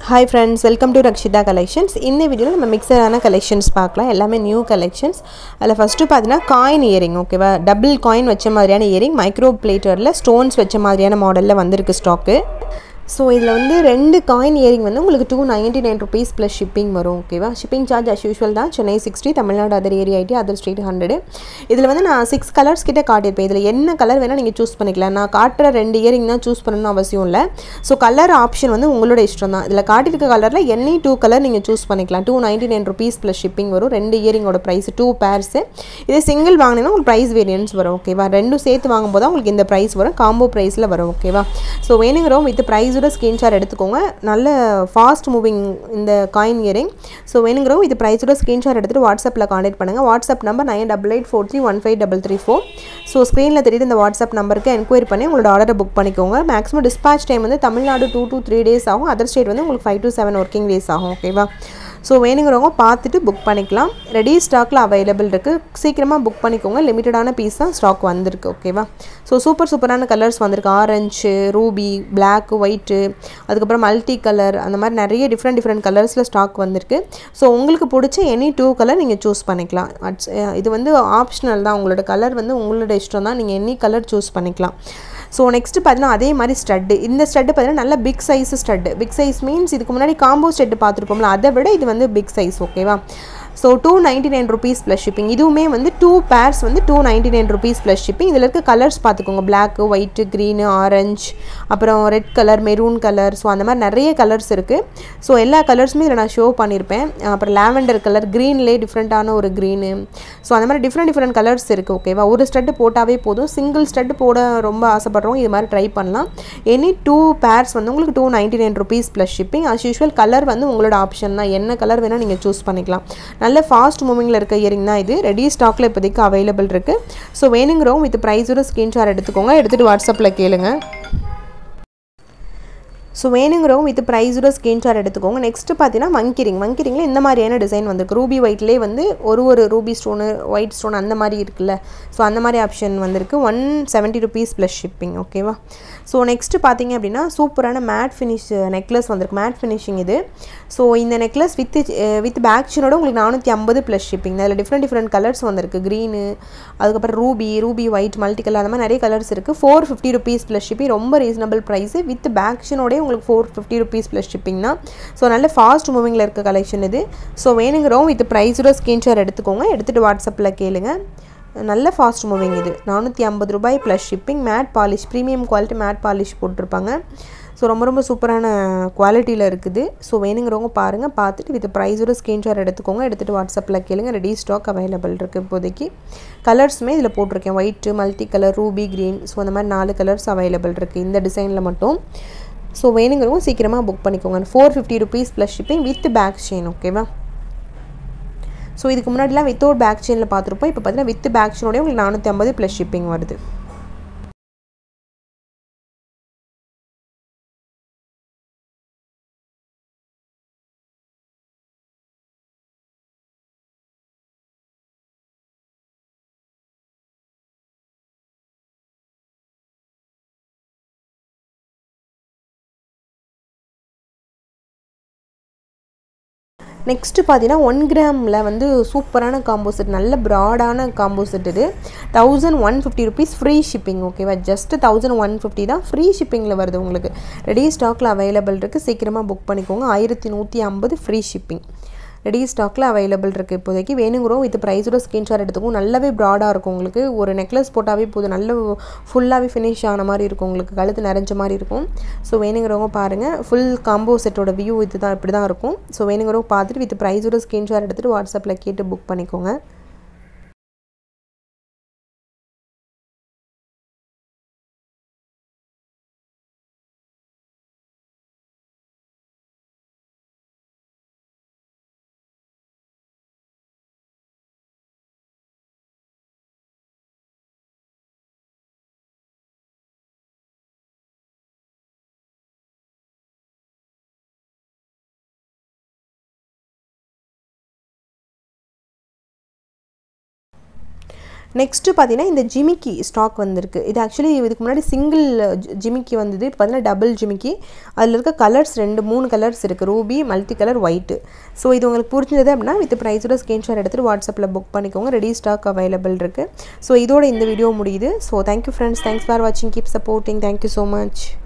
hi friends welcome to Rakshitha collections இந்த வீடியோவில் நம்ம மிக்சரான கலெக்ஷன்ஸ் பார்க்கலாம் எல்லாமே நியூ கலெக்ஷன்ஸ் அதில் ஃபஸ்ட்டு பார்த்தீங்கன்னா காயின் இயரிங் ஓகேவா டபுள் காயின் வச்ச மாதிரியான இயரிங் மைக்ரோ பிளேட்டரில் ஸ்டோன்ஸ் வச்ச மாதிரியான மாடலில் வந்திருக்கு ஸ்டாக்கு ஸோ இதில் வந்து ரெண்டு காயின் இயரிங் வந்து உங்களுக்கு two ninety nine rupees plus shipping வரும் ஓகேவா ஷிப்பிங் சார்ஜ் அஸ் யூஷுவல் தான் Chennai sixty Tamil Nadu other area ID other street hundred இதில் வந்து நான் சிக்ஸ் கலர்ஸ் கிட்ட காட்டியிருப்பேன் இதில் என்ன கலர் வேணால் நீங்கள் சூஸ் பண்ணிக்கலாம் நான் காட்டுற ரெண்டு இயரிங் தான் சூஸ் பண்ணணும்னு அவசியம் இல்லை ஸோ கலர் ஆப்ஷன் வந்து உங்களோட இஷ்டம் தான் இதில் காட்டியிருக்க கலரில் எனி டூ கலர் நீங்கள் சூஸ் பண்ணிக்கலாம் two ninety nine rupees plus shipping வரும் ரெண்டு இயரிங்கோட ப்ரைஸ் டூ பேர்ஸு இதே சிங்கிள் வாங்கினீங்கன்னா உங்களுக்கு ப்ரைஸ் வேரியன்ஸ் வரும் ஓகேவா ரெண்டும் சேர்த்து வாங்கும்போது தான் உங்களுக்கு இந்த ப்ரைஸ் வரும் காம்போ ப்ரைஸில் வரும் ஓகேவா ஸோ வேணுங்கிறோம் வித் ப்ரைஸோட ஸ்க்ரீன்ஷாட் எடுத்துக்கோங்க நல்ல ஃபாஸ்ட் மூவிங் இந்த காயின் இயரிங் ஸோ வேணுங்கிறோம் இது ப்ரைஸோட ஸ்க்ரீன்ஷாட் எடுத்துகிட்டு வாட்ஸ்அப்பில் காண்டாக்ட் பண்ணுங்கள் WhatsApp number nine double eight four three one five double three four so ஸ்க்ரீனில் தெரியுது இந்த வாட்ஸ்அப் நம்பருக்கு என்கொயரி பண்ணி உங்களோட ஆர்டரை புக் பண்ணிக்கோங்க மேக்ஸிமம் டிஸ்பாச் டைம் வந்து Tamil Nadu two to three days ஆகும் அதர் ஸ்டேட் வந்து உங்களுக்கு five to seven working days ஆகும் ஓகேவா ஸோ வேணுங்கிறவங்க பார்த்துட்டு புக் பண்ணிக்கலாம் ரெடி ஸ்டாக்கில் அவைலபிள் இருக்குது சீக்கிரமாக புக் பண்ணிக்கோங்க லிமிட்டடான பீஸ் தான் ஸ்டாக் வந்திருக்கு ஓகேவா ஸோ சூப்பர் சூப்பரான கலர்ஸ் வந்திருக்கு ஆரஞ்சு ரூபி பிளாக் ஒயிட்டு அதுக்கப்புறம் மல்டி கலர் அந்த மாதிரி நிறைய டிஃப்ரெண்ட் டிஃப்ரெண்ட் கலர்ஸில் ஸ்டாக் வந்திருக்கு ஸோ உங்களுக்கு பிடிச்ச எனி டூ கலர் நீங்கள் சூஸ் பண்ணிக்கலாம் அட்ஸ் இது வந்து ஆப்ஷனல் தான் உங்களோட கலர் வந்து உங்களோட இஷ்டம் தான் நீங்கள் எனி கலர் சூஸ் பண்ணிக்கலாம் ஸோ நெக்ஸ்ட்டு பார்த்தீங்கன்னா அதே மாதிரி ஸ்டட்டு இந்த ஸ்டட்டு பார்த்தீங்கன்னா நல்ல big size stud big size means இதுக்கு முன்னாடி காம்போ ஸ்டெட்டு பார்த்துருப்போம்ல அதை விட இது வந்து பிக் சைஸ் ஓகேவா so two ninety nine rupees plus shipping இதுவுமே வந்து டூ பேர்ஸ் வந்து two ninety nine rupees plus shipping இதில் இருக்க கலர்ஸ் பார்த்துக்கோங்க பிளாக்கு ஒயிட்டு க்ரீனு ஆரஞ்சு அப்புறம் red colour maroon colour so அந்த மாதிரி நிறைய கலர்ஸ் இருக்குது ஸோ எல்லா கலர்ஸுமே இதில் நான் ஷோ பண்ணியிருப்பேன் அப்புறம் லாவெண்டர் கலர் க்ரீன்லேயே டிஃப்ரெண்ட்டான ஒரு க்ரீனு ஸோ அந்த மாதிரி டிஃப்ரெண்ட் டிஃப்ரெண்ட் கலர்ஸ் இருக்குது ஓகேவா ஒரு ஸ்டட்டு போட்டாவே போதும் சிங்கிள் ஸ்டட்டு போட ரொம்ப ஆசைப்படுறோம் இது மாதிரி ட்ரை பண்ணலாம் எனி டூ பேர்ஸ் வந்து உங்களுக்கு two ninety nine rupees plus shipping as usual colour வந்து உங்களோட ஆப்ஷன் தான் என்ன கலர் வேணால் நீங்கள் சூஸ் பண்ணிக்கலாம் நல்ல ஃபாஸ்ட் மூவிங்கில் இருக்க இயரிங் தான் இது ரெடி ஸ்டாக்கில் இப்போதைக்கு அவைலபிள் இருக்குது ஸோ வேணுங்கிறோம் வித் ப்ரைஸோட ஸ்க்ரீன்ஷாட் எடுத்துக்கோங்க எடுத்துகிட்டு வாட்ஸ்அப்பில் கேளுங்க ஸோ வேணுங்கிறவங்க வித் ப்ரைஸோட ஸ்க்ரீன்ஷாட் எடுத்துக்கோங்க நெக்ஸ்ட்டு பார்த்தீங்கன்னா மங்கிரிங் மங்கிரிங்கில் இந்த மாதிரியான டிசைன் வந்திருக்கு ரூபி ஒயிட்லேயே வந்து ஒரு ஒரு ரூபி ஸ்டோனு ஒயிட் ஸ்டோன் அந்த மாதிரி இருக்குல்ல ஸோ அந்த மாதிரி ஆப்ஷன் வந்திருக்கு one seventy rupees plus shipping ஓகேவா ஸோ நெக்ஸ்ட்டு பார்த்தீங்க அப்படின்னா சூப்பரான மேட் ஃபினிஷ் நெக்லஸ் வந்திருக்கு மேட் ஃபினிஷிங் இது ஸோ இந்த நெக்லஸ் வித் வித் பேக் செயினோட உங்களுக்கு நானூற்றி ஐம்பது ப்ளஸ் ஷிப்பிங் அதில் டிஃப்ரெண்ட் டிஃப்ரெண்ட் கலர்ஸ் வந்திருக்கு க்ரீனு அதுக்கப்புறம் ruby ruby white multi colour அந்த மாதிரி நிறைய கலர்ஸ் இருக்குது four fifty rupees plus shipping ரொம்ப ரீசனபிள் ப்ரைஸு வித் பேக் செயினோடய உங்களுக்கு four fifty rupees plus shipping தான் ஸோ நல்ல ஃபாஸ்ட் மூவிங்கில் இருக்க கலெக்ஷன் இது ஸோ வேணுங்கிறோம் வித் ப்ரைஸோட ஸ்க்ரீன்ஷாட் எடுத்துக்கோங்க எடுத்துகிட்டு வாட்ஸ்அப்பில் கேளுங்க நல்ல ஃபாஸ்ட் மூவிங் இது நானூற்றி ஐம்பது ரூபாய் plus shipping matte polish premium quality matte polish போட்டிருப்பாங்க ஸோ ரொம்ப ரொம்ப சூப்பரான குவாலிட்டியில் இருக்குது ஸோ வேணுங்கிறவங்க பாருங்கள் பார்த்துட்டு வித் ப்ரைஸோட ஸ்க்ரீன்ஷாட் எடுத்துக்கோங்க எடுத்துகிட்டு வாட்ஸ்அப்பில் கேளுங்க ரெடி ஸ்டாக் அவைலபிள் இருக்குது இப்போதைக்கு கலர்ஸுமே இதில் போட்டிருக்கேன் white multi colour ruby green so அந்த மாதிரி நாலு கலர்ஸ் அவைலபிள் இருக்குது இந்த டிசைனில் மட்டும் ஸோ வேணுங்கிறவங்க சீக்கிரமாக புக் பண்ணிக்கோங்க four fifty rupees plus shipping with back chain ஓகேவா ஸோ இதுக்கு முன்னாடிலாம் வித்தவுட் பேக் செயினில் பார்த்துருப்போம் இப்போ பார்த்தீங்கன்னா வித் பேக் செயினோடய உங்களுக்கு நானூற்றி ஐம்பது ப்ளஸ் ஷிப்பிங் வருது நெக்ஸ்ட்டு பார்த்தீங்கன்னா ஒன் கிராமில் வந்து சூப்பரான காம்போசெட் நல்ல ப்ராடான காம்போசெட் இது thousand one fifty rupees free shipping ஓகேவா ஜஸ்ட் தௌசண்ட் ஒன் ஃபிஃப்டி தான் ஃப்ரீ ஷிப்பிங்கில் வருது உங்களுக்கு ரெடி ஸ்டாக்கில் அவைலபிள் இருக்குது சீக்கிரமாக புக் பண்ணிக்கோங்க ஆயிரத்தி நூற்றி ஐம்பது ஃப்ரீ ஷிப்பிங் ரெடி ஸ்டாக்கில் அவைலபிள் இருக்குது இப்போதைக்கு வேணுங்கிறோம் வித் ப்ரைஸோட ஸ்க்ரீன்ஷாட் எடுத்துக்கும் நல்லாவே ப்ராடாக இருக்கும் உங்களுக்கு ஒரு நெக்லஸ் போட்டாவே போதும் நல்ல ஃபுல்லாகவே ஃபினிஷ் ஆன மாதிரி இருக்கும் உங்களுக்கு கழுத்து நிறைஞ்ச மாதிரி இருக்கும் ஸோ வேணுங்கிறவங்க பாருங்கள் ஃபுல் காம்போ செட்டோட வியூ இது தான் இப்படி தான் இருக்கும் ஸோ வேணுங்கிறவங்க பார்த்துட்டு வித் ப்ரைஸோட ஸ்க்ரீன்ஷாட் எடுத்துகிட்டு வாட்ஸ்அப்பில் கேட்டு புக் பண்ணிக்கோங்க நெக்ஸ்ட்டு பார்த்தீங்கன்னா இந்த ஜிமிக்கி ஸ்டாக் வந்திருக்கு இது ஆக்சுவலி இதுக்கு முன்னாடி சிங்கிள் ஜிமிக்கி வந்தது இப்போ பார்த்தீங்கன்னா டபுள் ஜிமிக்கி அதில் இருக்க கலர்ஸ் ரெண்டு மூணு கலர்ஸ் இருக்குது ruby multi colour white so இது உங்களுக்கு புரிஞ்சது அப்படின்னா வித் ப்ரைஸோட ஸ்க்ரீன்ஷாட் எடுத்துகிட்டு வாட்ஸ்அப்பில் புக் பண்ணிக்கோங்க ரெடி ஸ்டாக் அவைலபிள் இருக்குது ஸோ இதோட இந்த வீடியோ முடியுது so thank you friends thanks for வாட்சிங் keep supporting thank you so much